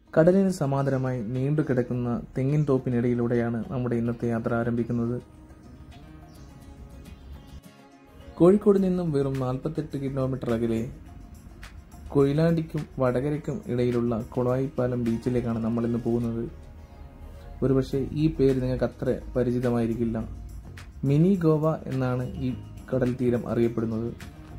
കടലിന് സമാന്തരമായി നീണ്ടു കിടക്കുന്ന തെങ്ങിൻ തോപ്പിനിടയിലൂടെയാണ് നമ്മുടെ ഇന്നത്തെ യാത്ര ആരംഭിക്കുന്നത് കോഴിക്കോട് നിന്നും വെറും നാൽപ്പത്തെട്ട് കിലോമീറ്റർ അകലെ കൊയിലാണ്ടിക്കും വടകരയ്ക്കും ഇടയിലുള്ള കൊളായിപ്പാലം ബീച്ചിലേക്കാണ് നമ്മൾ ഇന്ന് പോകുന്നത് ഒരുപക്ഷെ ഈ പേര് നിങ്ങൾക്ക് അത്ര പരിചിതമായിരിക്കില്ല മിനി ഗോവ എന്നാണ് ഈ കടൽ തീരം അറിയപ്പെടുന്നത്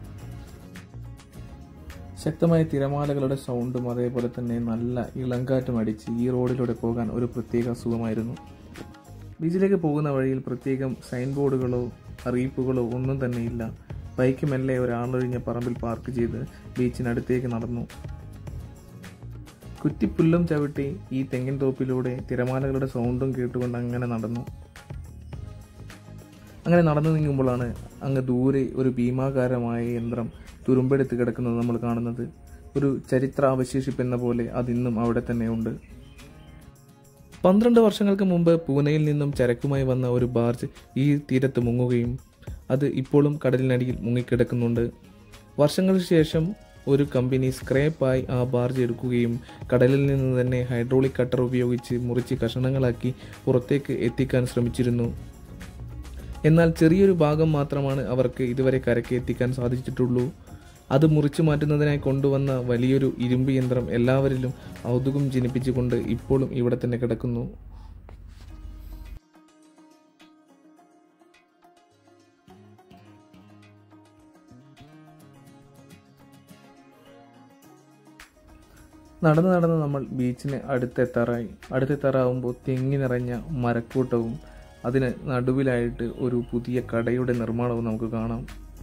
ശക്തമായ തിരമാലകളുടെ സൗണ്ടും അതേപോലെ തന്നെ നല്ല ഇളങ്കാറ്റും അടിച്ച് ഈ റോഡിലൂടെ പോകാൻ ഒരു പ്രത്യേക സുഖമായിരുന്നു ബീച്ചിലേക്ക് പോകുന്ന വഴിയിൽ പ്രത്യേകം സൈൻ ബോർഡുകളോ അറിയിപ്പുകളോ ഒന്നും തന്നെയില്ല ബൈക്ക് മെല്ലെ ഒരാളൊഴിഞ്ഞ പറമ്പിൽ പാർക്ക് ചെയ്ത് ബീച്ചിനടുത്തേക്ക് നടന്നു കുറ്റിപ്പുല്ലും ചവിട്ടി ഈ തെങ്ങിൻ തോപ്പിലൂടെ തിരമാലകളുടെ സൗണ്ടും കേട്ടുകൊണ്ട് അങ്ങനെ നടന്നു അങ്ങനെ നടന്നു നീങ്ങുമ്പോഴാണ് അങ്ങ് ദൂരെ ഒരു ഭീമാകാരമായ യന്ത്രം തുരുമ്പെടുത്ത് കിടക്കുന്നത് നമ്മൾ കാണുന്നത് ഒരു ചരിത്ര അവശേഷിപ്പെന്ന പോലെ അതിന്നും അവിടെ തന്നെ ഉണ്ട് പന്ത്രണ്ട് വർഷങ്ങൾക്ക് മുമ്പ് പൂനെയിൽ നിന്നും ചരക്കുമായി വന്ന ഒരു ബാർജ് ഈ തീരത്ത് മുങ്ങുകയും അത് ഇപ്പോഴും കടലിനടിയിൽ മുങ്ങിക്കിടക്കുന്നുണ്ട് വർഷങ്ങൾക്ക് ശേഷം ഒരു കമ്പനി സ്ക്രാപ്പായി ആ ബാർജ് എടുക്കുകയും കടലിൽ നിന്ന് തന്നെ ഹൈഡ്രോളിക് കട്ടർ ഉപയോഗിച്ച് മുറിച്ച് കഷണങ്ങളാക്കി പുറത്തേക്ക് എത്തിക്കാൻ ശ്രമിച്ചിരുന്നു എന്നാൽ ചെറിയൊരു ഭാഗം മാത്രമാണ് അവർക്ക് ഇതുവരെ കരയ്ക്ക് എത്തിക്കാൻ സാധിച്ചിട്ടുള്ളൂ അത് മുറിച്ചു മാറ്റുന്നതിനായി കൊണ്ടുവന്ന വലിയൊരു ഇരുമ്പ് യന്ത്രം എല്ലാവരിലും കൗതുകം ജനിപ്പിച്ചുകൊണ്ട് ഇപ്പോഴും ഇവിടെ തന്നെ കിടക്കുന്നു നടന്ന് നടന്ന് നമ്മൾ ബീച്ചിന് അടുത്തെത്താറായി അടുത്തെത്താറാവുമ്പോൾ തെങ്ങി നിറഞ്ഞ മരക്കൂട്ടവും അതിന് നടുവിലായിട്ട് ഒരു പുതിയ കടയുടെ നിർമ്മാണവും നമുക്ക് കാണാം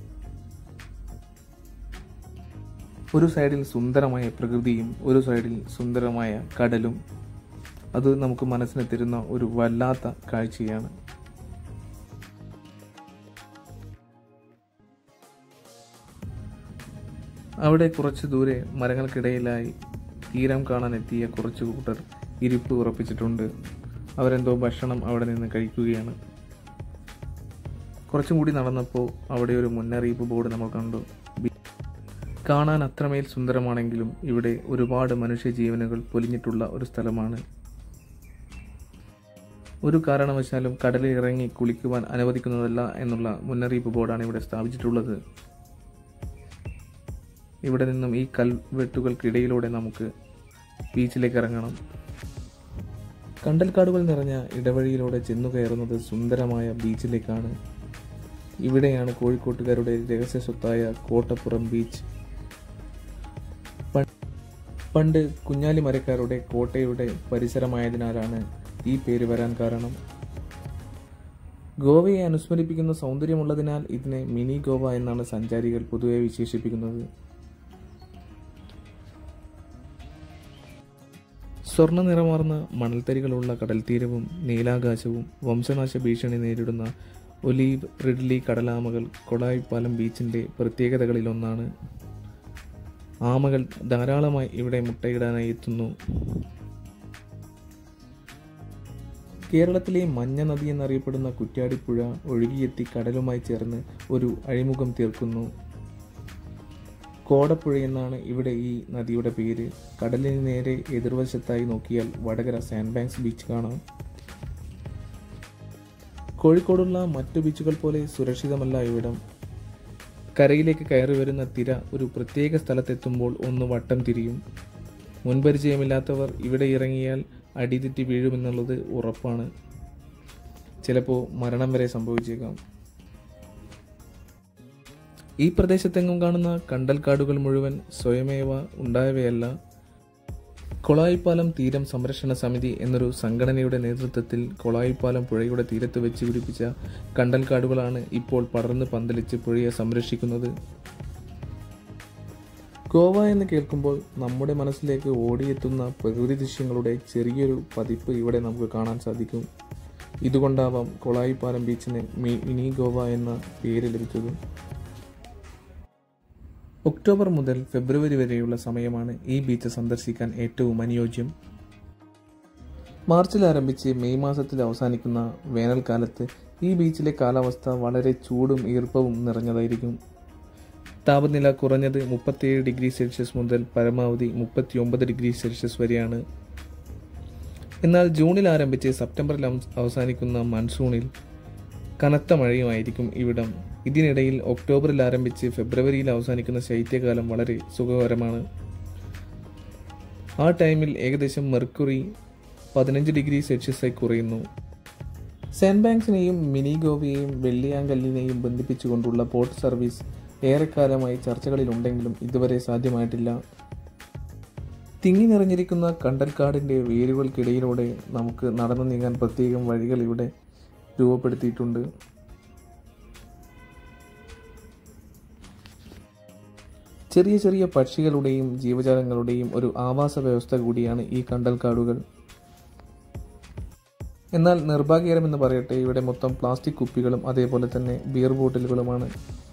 ഒരു സൈഡിൽ സുന്ദരമായ പ്രകൃതിയും ഒരു സൈഡിൽ സുന്ദരമായ കടലും അത് നമുക്ക് മനസ്സിന് തരുന്ന ഒരു വല്ലാത്ത കാഴ്ചയാണ് അവിടെ കുറച്ച് ദൂരെ മരങ്ങൾക്കിടയിലായി തീരം കാണാൻ എത്തിയ കുറച്ച് കൂട്ടർ ഇരിപ്പ് ഉറപ്പിച്ചിട്ടുണ്ട് അവരെന്തോ ഭക്ഷണം അവിടെ നിന്ന് കഴിക്കുകയാണ് കുറച്ചും കൂടി നടന്നപ്പോൾ അവിടെ ഒരു മുന്നറിയിപ്പ് ബോർഡ് നമ്മൾ കണ്ടു കാണാൻ അത്രമേൽ സുന്ദരമാണെങ്കിലും ഇവിടെ ഒരുപാട് മനുഷ്യജീവനുകൾ പൊലിഞ്ഞിട്ടുള്ള ഒരു സ്ഥലമാണ് ഒരു കാരണവശാലും കടലിൽ ഇറങ്ങി കുളിക്കുവാൻ അനുവദിക്കുന്നതല്ല എന്നുള്ള മുന്നറിയിപ്പ് ബോർഡാണ് ഇവിടെ സ്ഥാപിച്ചിട്ടുള്ളത് ഇവിടെ നിന്നും ഈ കൽവെട്ടുകൾക്കിടയിലൂടെ നമുക്ക് ബീച്ചിലേക്ക് ഇറങ്ങണം കണ്ടൽക്കാടുകൾ നിറഞ്ഞ ഇടവഴിയിലൂടെ ചെന്നു കയറുന്നത് സുന്ദരമായ ബീച്ചിലേക്കാണ് ഇവിടെയാണ് കോഴിക്കോട്ടുകാരുടെ രഹസ്യ സ്വത്തായ കോട്ടപ്പുറം ബീച്ച് പണ്ട് കുഞ്ഞാലി മരക്കാരുടെ കോട്ടയുടെ പരിസരമായതിനാലാണ് ഈ പേര് വരാൻ കാരണം ഗോവയെ അനുസ്മരിപ്പിക്കുന്ന സൗന്ദര്യമുള്ളതിനാൽ ഇതിനെ മിനി ഗോവ എന്നാണ് സഞ്ചാരികൾ പൊതുവെ വിശേഷിപ്പിക്കുന്നത് സ്വർണ്ണ നിറമാർന്ന മണൽത്തരികളുള്ള കടൽത്തീരവും നീലാകാശവും വംശനാശ ഭീഷണി നേരിടുന്ന ഒലീവ് റിഡ്ലി കടലാമകൾ കൊടായിപ്പാലം ബീച്ചിൻ്റെ പ്രത്യേകതകളിലൊന്നാണ് ആമകൾ ധാരാളമായി ഇവിടെ മുട്ടയിടാനായി എത്തുന്നു കേരളത്തിലെ മഞ്ഞ നദി എന്നറിയപ്പെടുന്ന കുറ്റ്യാടിപ്പുഴ ഒഴുകിയെത്തി കടലുമായി ചേർന്ന് ഒരു അഴിമുഖം തീർക്കുന്നു കോടപ്പുഴ എന്നാണ് ഇവിടെ ഈ നദിയുടെ പേര് കടലിന് നേരെ എതിർവശത്തായി നോക്കിയാൽ വടകര സാൻഡ് ബാങ്ക്സ് ബീച്ച് കാണാം കോഴിക്കോടുള്ള മറ്റു ബീച്ചുകൾ പോലെ സുരക്ഷിതമല്ല ഇവിടം കരയിലേക്ക് കയറി വരുന്ന തിര ഒരു പ്രത്യേക സ്ഥലത്തെത്തുമ്പോൾ ഒന്ന് വട്ടം തിരിയും മുൻപരിചയമില്ലാത്തവർ ഇവിടെ ഇറങ്ങിയാൽ അടിതെറ്റി വീഴുമെന്നുള്ളത് ഉറപ്പാണ് ചിലപ്പോൾ മരണം വരെ സംഭവിച്ചേക്കാം ഈ പ്രദേശത്തെങ്ങും കാണുന്ന കണ്ടൽക്കാടുകൾ മുഴുവൻ സ്വയമേവ ഉണ്ടായവയല്ല കൊളായിപ്പാലം തീരം സംരക്ഷണ സമിതി എന്നൊരു സംഘടനയുടെ നേതൃത്വത്തിൽ കൊളായിപ്പാലം പുഴയുടെ തീരത്ത് വെച്ച് പിടിപ്പിച്ച കണ്ടൽക്കാടുകളാണ് ഇപ്പോൾ പടർന്ന് പന്തലിച്ച് പുഴയെ സംരക്ഷിക്കുന്നത് ഗോവ എന്ന് കേൾക്കുമ്പോൾ നമ്മുടെ മനസ്സിലേക്ക് ഓടിയെത്തുന്ന പ്രകൃതി ദൃശ്യങ്ങളുടെ ചെറിയൊരു പതിപ്പ് ഇവിടെ നമുക്ക് കാണാൻ സാധിക്കും ഇതുകൊണ്ടാവാം കൊളായിപ്പാലം ബീച്ചിന് മിനി ഗോവ എന്ന പേര് ലഭിച്ചത് ഒക്ടോബർ മുതൽ ഫെബ്രുവരി വരെയുള്ള സമയമാണ് ഈ ബീച്ച് സന്ദർശിക്കാൻ ഏറ്റവും അനുയോജ്യം മാർച്ചിൽ ആരംഭിച്ച് മെയ് മാസത്തിൽ അവസാനിക്കുന്ന വേനൽക്കാലത്ത് ഈ ബീച്ചിലെ കാലാവസ്ഥ വളരെ ചൂടും ഈർപ്പവും നിറഞ്ഞതായിരിക്കും താപനില കുറഞ്ഞത് മുപ്പത്തിയേഴ് ഡിഗ്രി സെൽഷ്യസ് മുതൽ പരമാവധി മുപ്പത്തിയൊമ്പത് ഡിഗ്രി സെൽഷ്യസ് വരെയാണ് എന്നാൽ ജൂണിൽ ആരംഭിച്ച് സെപ്റ്റംബറിൽ അവ- അവസാനിക്കുന്ന മൺസൂണിൽ കനത്ത മഴയുമായിരിക്കും ഇവിടം ഇതിനിടയിൽ ഒക്ടോബറിൽ ആരംഭിച്ച് ഫെബ്രുവരിയിൽ അവസാനിക്കുന്ന ശൈത്യകാലം വളരെ സുഖകരമാണ് ആ ടൈമിൽ ഏകദേശം മെർക്കുറി പതിനഞ്ച് ഡിഗ്രി സെൽഷ്യസായി കുറയുന്നു സെന്റ് ബാങ്ക്സിനെയും മിനി ഗോവയെയും വെള്ളിയാങ്കല്ലിനെയും ബന്ധിപ്പിച്ചുകൊണ്ടുള്ള ബോട്ട് സർവീസ് ഏറെക്കാലമായി ചർച്ചകളിലുണ്ടെങ്കിലും ഇതുവരെ സാധ്യമായിട്ടില്ല തിങ്ങി നിറഞ്ഞിരിക്കുന്ന കണ്ടൽക്കാടിൻ്റെ വേരുകൾക്കിടയിലൂടെ നമുക്ക് നടന്നു നീങ്ങാൻ പ്രത്യേകം വഴികൾ ഇവിടെ രൂപപ്പെടുത്തിയിട്ടുണ്ട് ചെറിയ ചെറിയ പക്ഷികളുടെയും ജീവജാലങ്ങളുടെയും ഒരു ആവാസ വ്യവസ്ഥ കൂടിയാണ് ഈ കണ്ടൽക്കാടുകൾ എന്നാൽ നിർഭാഗ്യകരമെന്ന് പറയട്ടെ ഇവിടെ മൊത്തം പ്ലാസ്റ്റിക് കുപ്പികളും അതേപോലെ തന്നെ ബിയർ ബോട്ടിലുകളുമാണ്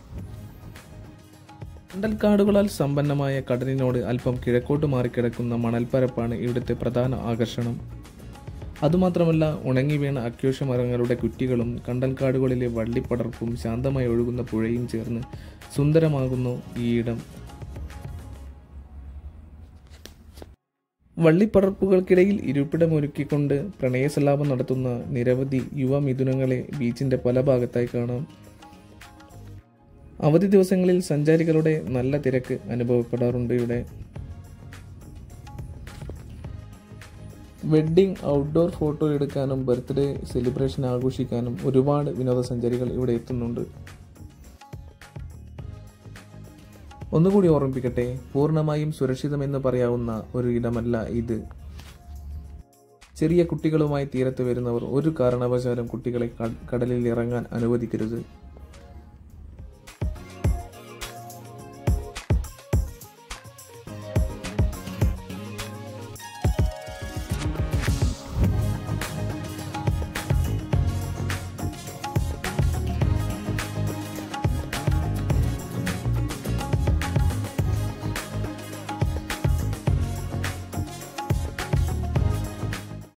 കണ്ടൽക്കാടുകളാൽ സമ്പന്നമായ കടലിനോട് അല്പം കിഴക്കോട്ട് മാറിക്കിടക്കുന്ന മണൽപ്പരപ്പാണ് ഇവിടുത്തെ പ്രധാന ആകർഷണം അതുമാത്രമല്ല ഉണങ്ങി വീണ അക്യോഷ മരങ്ങളുടെ കുറ്റികളും കണ്ടൽക്കാടുകളിലെ വള്ളിപ്പടർപ്പും ശാന്തമായി ഒഴുകുന്ന പുഴയും ചേർന്ന് സുന്ദരമാകുന്നു ഈ ഇടം വള്ളിപ്പടർപ്പുകൾക്കിടയിൽ ഇരിപ്പിടമൊരുക്കിക്കൊണ്ട് പ്രണയസല്ലാപം നടത്തുന്ന നിരവധി യുവ മിഥുനങ്ങളെ ബീച്ചിന്റെ പല ഭാഗത്തായി കാണാം അവധി ദിവസങ്ങളിൽ സഞ്ചാരികളുടെ നല്ല തിരക്ക് അനുഭവപ്പെടാറുണ്ട് ഇവിടെ വെഡ്ഡിംഗ് ഔട്ട്ഡോർ ഫോട്ടോ എടുക്കാനും ബർത്ത്ഡേ സെലിബ്രേഷൻ ആഘോഷിക്കാനും ഒരുപാട് വിനോദസഞ്ചാരികൾ ഇവിടെ എത്തുന്നുണ്ട് ഒന്നുകൂടി ഓർമ്മിപ്പിക്കട്ടെ പൂർണ്ണമായും സുരക്ഷിതമെന്ന് പറയാവുന്ന ഒരു ഇടമല്ല ഇത് ചെറിയ കുട്ടികളുമായി തീരത്ത് വരുന്നവർ ഒരു കാരണവശാലും കുട്ടികളെ കടലിൽ ഇറങ്ങാൻ അനുവദിക്കരുത്